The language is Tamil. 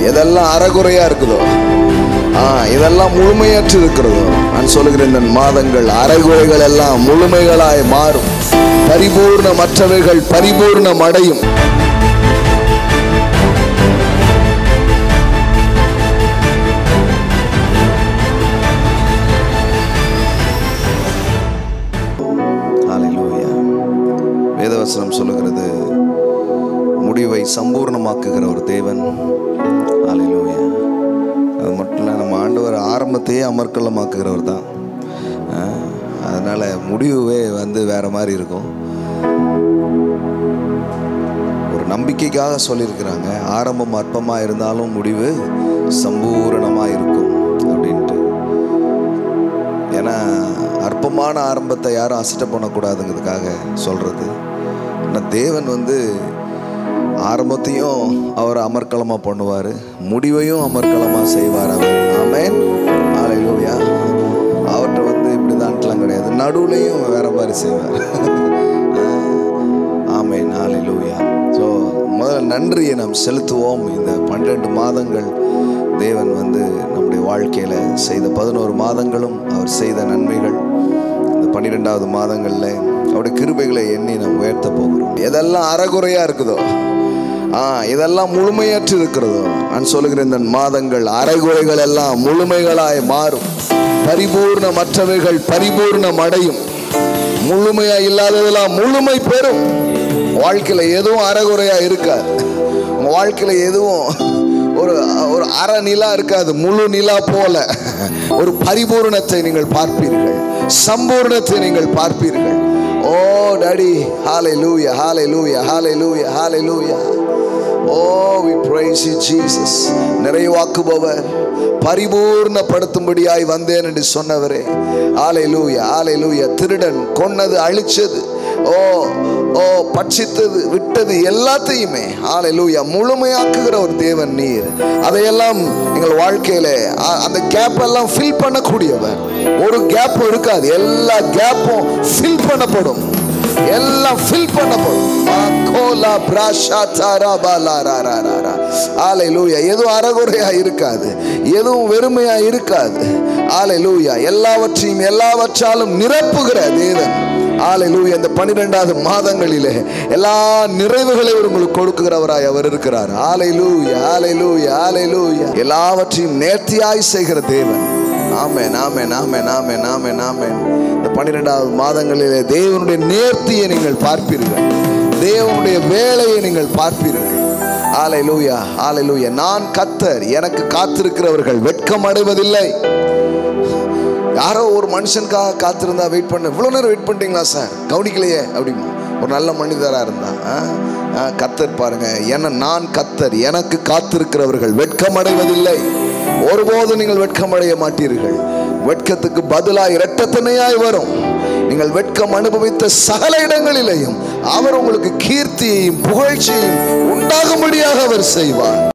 எதெல்லாம் அறகுறையா இருக்குதோ ஆ இதெல்லாம் முழுமையற்று இருக்கிறதோ நான் சொல்லுகிறேன் இந்த மாதங்கள் அரைகுறைகள் எல்லாம் முழுமைகளாய் மாறும் பரிபூர்ணமற்றவைகள் பரிபூர்ணம் அடையும் ஹalleluya வேதவசனம் சொல்லுகிறது முடிவை சம்பூர்ணமாக்குகிற ஒரு தேவன் ஹalleluya அது மட்டும் இல்லை நம்ம ஆண்டவர் ஆரம்பத்தையே அமர்க்கலமாக்குகிறவர் தான் அஹ், அதனால முடிவே வந்து வேற மாதிரி இருக்கும் ஒரு நம்பிக்கைக்காக சொல்லியிருக்கிறாங்க ஆரம்பம் அற்பமாக இருந்தாலும் முடிவு சம்பூரணமாக இருக்கும் அப்படின்ட்டு ஏன்னா அற்பமான ஆரம்பத்தை யாரும் அசட்டை பண்ணக்கூடாதுங்கிறதுக்காக சொல்கிறது ஆனால் தேவன் வந்து ஆரம்பத்தையும் அவர் அமர்க்கலமாக பண்ணுவார் முடிவையும் அமர்க்கலமாக செய்வார் அவர் ஆமென் ஹalleluya அவர்கிட்ட வந்து இப்படி தான்ட்டுலாம் கிடையாது நடுவுலையும் வேற மாதிரி செய்வார் ஆமென் ஹalleluya ஸோ முதல்ல நன்றியை நாம் செலுத்துவோம் இந்த பன்னிரெண்டு மாதங்கள் தேவன் வந்து நம்முடைய வாழ்க்கையில் செய்த பதினோரு மாதங்களும் அவர் செய்த நன்மைகள் இந்த பன்னிரெண்டாவது மாதங்களில் அவருடைய கிருபைகளை எண்ணி நாம் உயர்த்த போகிறோம் எதெல்லாம் அறகுறையாக இருக்குதோ ஆ இதெல்லாம் முழுமையற்று இருக்கிறதோ நான் சொல்லுகிறேன் இந்த மாதங்கள் அரைகுறைகள் எல்லாம் முழுமைகளாய் மாறும் பரிபூர்ணமற்றவைகள் பரிபூர்ணம் அடையும் முழுமையா இல்லாததெல்லாம் முழுமை பெறும் வாழ்க்கையில எதுவும் அறகுறையா இருக்காது உங்க வாழ்க்கையில எதுவும் ஒரு ஒரு அற நிலா இருக்காது முழு நிலா போல ஒரு பரிபூர்ணத்தை நீங்கள் பார்ப்பீர்கள் சம்பூர்ணத்தை நீங்கள் பார்ப்பீர்கள் ஓ daddy Halle hallelujah hallelujah hallelujah hallelujah oh we praise you Jesus நிறைவாக்குபவர் பரிபூர்ணப்படுத்தும்படியாய் வந்தேன் என்று சொன்னவரே ஆலை லூயா ஆலை லூயா திருடன் கொன்னது அழிச்சது ஓ ஓ பட்சித்தது விட்டது எல்லாத்தையுமே ஆலை லூயா முழுமையாக்குகிற ஒரு தேவன் நீர் அதையெல்லாம் எங்கள் வாழ்க்கையில அ- அந்த கேப் எல்லாம் ஃபில் பண்ணக்கூடியவர் ஒரு கேப் இருக்காது எல்லா கேப்பும் ஃபில் பண்ணப்படும் எல்லாம் ஃபில் பண்ணப்படும் மாகோலா பிராஷா தாரா பாலா ரா ரா ரா ரா. ஹalleluya. எதுவும் அறகுறையா இருக்காது எதுவும் வெறுமையா இருக்காது ஆலைலூயா எல்லாவற்றையும் எல்லாவற்றாலும் நிரப்புகிற தேவன் ஆலைலூயா இந்த பன்னிரெண்டாவது மாதங்களிலே எல்லா நிறைவுகளையும் உங்களுக்கு கொடுக்குகிறவராய் அவர் இருக்கிறார் ஆலைலூயா ஆலைலூயா ஆலைலூயா எல்லாவற்றையும் நேர்த்தியாய் செய்கிற தேவன் ஆமென் ஆமென் ஆமென் ஆமென் ஆமென் ஆமென் இந்த பன்னிரெண்டாவது மாதங்களிலே தேவனுடைய நேர்த்தியை நீங்கள் பார்ப்பீர்கள் தேவனுடைய வேலையை நீங்கள் பார்ப்பீர்கள் ஆலை லூயா ஆலை லூயா நான் கத்தர் எனக்கு காத்திருக்கிறவர்கள் வெட்கம் அடைவதில்லை யாரோ ஒரு மனுஷனுக்காக காத்திருந்தா வெயிட் பண்ண இவ்வளோ நேரம் வெயிட் பண்ணிட்டீங்களா சார் கவனிக்கலையே அப்படிமா ஒரு நல்ல மனிதராக இருந்தா ஆ? ஆ, கத்தர் பாருங்க என நான் கத்தர் எனக்கு காத்திருக்கிறவர்கள் வெட்கமடைவதில்லை ஒருபோதும் நீங்கள் வெட்கமடைய மாட்டீர்கள் வெட்கத்துக்கு பதிலாக இரட்டத்தனையாய் வரும் நீங்கள் வெட்கம் அனுபவித்த சகல இடங்களிலேயும் அவர் உங்களுக்கு கீர்த்தியையும் புகழ்ச்சியையும் உண்டாகும்படியாக அவர் செய்வார்